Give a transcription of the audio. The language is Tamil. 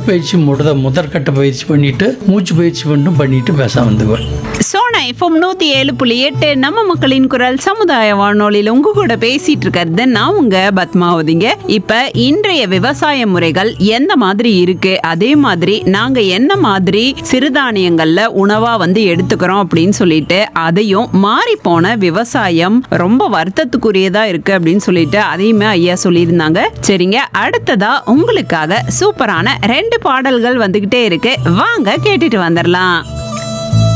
உடற்பயிற்சி முத முதற்கட்ட பயிற்சி பண்ணிட்டு மூச்சு பயிற்சி மட்டும் பண்ணிட்டு பேச வந்துக்குவேன் சோனா எஃப்எம் நூத்தி ஏழு புள்ளி எட்டு நம்ம மக்களின் குரல் சமுதாய வானொலியில் உங்க கூட பேசிட்டு இருக்கிறது நான் உங்க பத்மாவதிங்க இப்ப இன்றைய விவசாய முறைகள் எந்த மாதிரி இருக்கு அதே மாதிரி நாங்க என்ன மாதிரி சிறுதானியங்கள்ல உணவா வந்து எடுத்துக்கிறோம் அப்படின்னு சொல்லிட்டு அதையும் மாறி போன விவசாயம் ரொம்ப வருத்தத்துக்குரியதா இருக்கு அப்படின்னு சொல்லிட்டு அதையுமே ஐயா சொல்லியிருந்தாங்க சரிங்க அடுத்ததா உங்களுக்காக சூப்பரான ரெண்டு பாடல்கள் வந்துகிட்டே இருக்கு வாங்க கேட்டுட்டு வந்துடலாம்